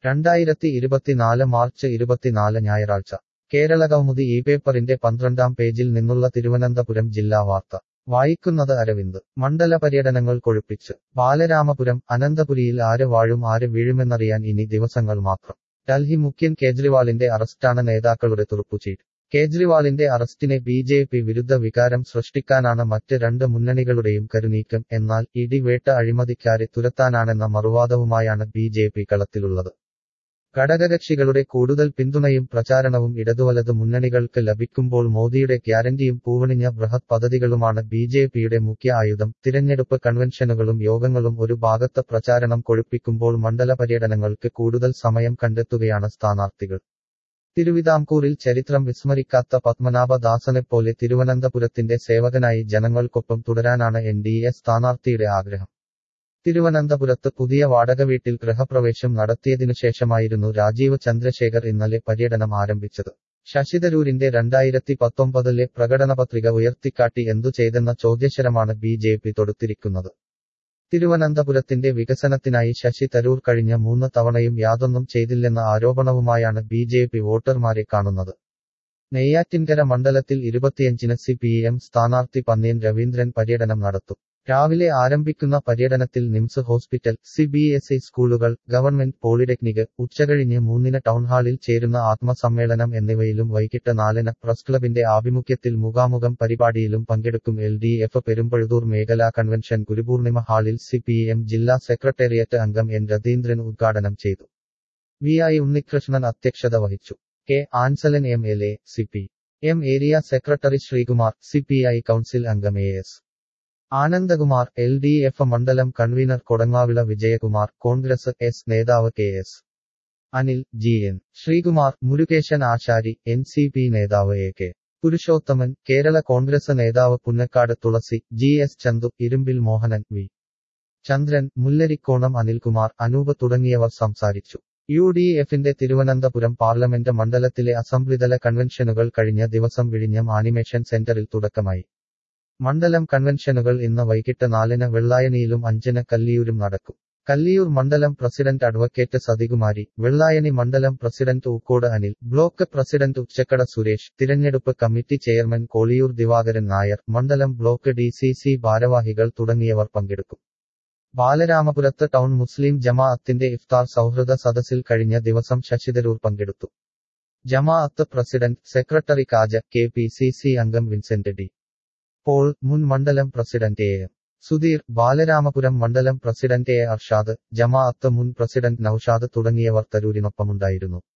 രണ്ടായിരത്തി ഇരുപത്തിനാല് മാർച്ച് ഇരുപത്തിനാല് ഞായറാഴ്ച കേരളകൗമുദി ഈ പേപ്പറിന്റെ പന്ത്രണ്ടാം പേജിൽ നിന്നുള്ള തിരുവനന്തപുരം ജില്ലാ വാർത്ത വായിക്കുന്നത് അരവിന്ദ് മണ്ഡല പര്യടനങ്ങൾ കൊഴുപ്പിച്ച് ബാലരാമപുരം അനന്തപുരിയിൽ ആര് വാഴും ആര് വീഴുമെന്നറിയാൻ ഇനി ദിവസങ്ങൾ മാത്രം ഡൽഹി മുഖ്യൻ കേജ്രിവാളിന്റെ അറസ്റ്റാണ് നേതാക്കളുടെ തുറുപ്പുചീട്ട് കേജ്രിവാളിന്റെ അറസ്റ്റിനെ ബി ജെ പി വിരുദ്ധ വികാരം സൃഷ്ടിക്കാനാണ് മറ്റ് രണ്ട് മുന്നണികളുടെയും കരുനീക്കം എന്നാൽ ഇടിവേട്ട അഴിമതിക്കാരെ തുരത്താനാണെന്ന മറുവാദവുമായാണ് ബി ജെ പി കളത്തിലുള്ളത് ഘടകകക്ഷികളുടെ കൂടുതൽ പിന്തുണയും പ്രചാരണവും ഇടതുവലത് മുന്നണികൾക്ക് ലഭിക്കുമ്പോൾ മോദിയുടെ ഗ്യാരന്റിയും പൂവണിഞ്ഞ ബൃഹത് പദ്ധതികളുമാണ് ബി ജെ പിയുടെ മുഖ്യ ആയുധം തിരഞ്ഞെടുപ്പ് കൺവെൻഷനുകളും യോഗങ്ങളും ഒരു ഭാഗത്ത് പ്രചാരണം കൊഴുപ്പിക്കുമ്പോൾ മണ്ഡല പര്യടനങ്ങൾക്ക് കൂടുതൽ സമയം കണ്ടെത്തുകയാണ് സ്ഥാനാർത്ഥികൾ തിരുവിതാംകൂറിൽ ചരിത്രം വിസ്മരിക്കാത്ത പത്മനാഭദാസനെപ്പോലെ തിരുവനന്തപുരത്തിന്റെ സേവകനായി ജനങ്ങൾക്കൊപ്പം തുടരാനാണ് എൻ ഡി എ സ്ഥാനാർത്ഥിയുടെ ആഗ്രഹം തിരുവനന്തപുരത്ത് പുതിയ വാടക വീട്ടിൽ ഗൃഹപ്രവേശം നടത്തിയതിനുശേഷമായിരുന്നു രാജീവ് ചന്ദ്രശേഖർ ഇന്നലെ പര്യടനം ആരംഭിച്ചത് ശശി തരൂരിന്റെ രണ്ടായിരത്തി പത്തൊമ്പതിലെ പ്രകടനപത്രിക ഉയർത്തിക്കാട്ടി എന്തു ചെയ്തെന്ന ചോദ്യശരമാണ് ബി ജെ പി തൊടുത്തിരിക്കുന്നത് തിരുവനന്തപുരത്തിന്റെ വികസനത്തിനായി ശശി തരൂർ കഴിഞ്ഞ മൂന്ന് തവണയും യാതൊന്നും ചെയ്തില്ലെന്ന ആരോപണവുമായാണ് ബി ജെ പി വോട്ടർമാരെ കാണുന്നത് നെയ്യാറ്റിൻകര മണ്ഡലത്തിൽ ഇരുപത്തിയഞ്ചിന് സി പി എം സ്ഥാനാർത്ഥി പന്നിയൻ രവീന്ദ്രൻ പര്യടനം നടത്തും രാവിലെ ആരംഭിക്കുന്ന പര്യടനത്തിൽ NIMS hospital C B S E സ്കൂളുകൾ ഗവൺമെന്റ് പോളിടെക്നിക് ഉച്ചകഴിഞ്ഞ് മൂന്നിന് ടൗൺഹാളിൽ ചേരുന്ന ആത്മസമ്മേളനം എന്നിവയിലും വൈകിട്ട് നാലിന് പ്രസ് ക്ലബിന്റെ ആഭിമുഖ്യത്തിൽ മുഖാമുഖം പരിപാടിയിലും പങ്കെടുക്കും എൽ ഡി എഫ് പെരുമ്പഴുതൂർ മേഖലാ കൺവെൻഷൻ ഗുരുപൂർണിമ ഹാളിൽ സി പി എം ജില്ലാ സെക്രട്ടേറിയറ്റ് അംഗം എൻ രതീന്ദ്രൻ ഉദ്ഘാടനം ചെയ്തു വി ഐ ഉണ്ണികൃഷ്ണൻ അധ്യക്ഷത വഹിച്ചു K Anselan M L A C P M area secretary Sreekumar C P I council അംഗം A S Anandakumar L D F മണ്ഡലം കൺവീനർ കൊടങ്ങാവിള വിജയകുമാർ കോൺഗ്രസ് എസ് നേതാവ് K S Anil G N Sreekumar Murukesan Asari N C P നേതാവ് A K Purushothaman Kerala Congress നേതാവ് Punnakkad Thulasi G S Chandu ഇരുമ്പിൽ Mohanan V Chandran Mullarikkonam Anilkumar Anoop തുടങ്ങിയവർ സംസാരിച്ചു U D എഫിന്റെ Thiruvananthapuram parliament മണ്ഡലത്തിലെ അസംബ്ലിതല കൺവെൻഷനുകൾ കഴിഞ്ഞ ദിവസം വിഴിഞ്ഞം ആനിമേഷൻ സെന്ററിൽ തുടക്കമായി മണ്ഡലം കൺവെൻഷനുകൾ ഇന്ന് വൈകിട്ട് നാലിന് വെള്ളായണിയിലും അഞ്ചിന് കല്ലിയൂരും നടക്കും കല്ലിയൂർ മണ്ഡലം പ്രസിഡന്റ് അഡ്വക്കേറ്റ് സതികുമാരി വെള്ളായണി മണ്ഡലം president Ookkode Anil block president Uchakkada Suresh തിരഞ്ഞെടുപ്പ് കമ്മിറ്റി ചെയർമാൻ കോളിയൂർ ദിവാകരൻ നായർ മണ്ഡലം ബ്ലോക്ക് ഡി സി സി ഭാരവാഹികൾ തുടങ്ങിയവർ പങ്കെടുക്കും ബാലരാമപുരത്ത് ടൗൺ മുസ്ലിം ജമാഅത്തിന്റെ ഇഫ്താർ സൗഹൃദ സദസ്സിൽ കഴിഞ്ഞ ദിവസം ശശിതരൂർ പങ്കെടുത്തു ജമാഅത്ത് president secretary Kaja K P C C അംഗം വിൻസെന്റ് ഡി പോൾ മുൻ മണ്ഡലം president A M Sudheer Balaramapuram മണ്ഡലം പ്രസിഡന്റ് എ അർഷാദ് ജമാഅത്ത് മുൻ പ്രസിഡന്റ് നൌഷാദ് തുടങ്ങിയവർ തരൂരിനൊപ്പമുണ്ടായിരുന്നു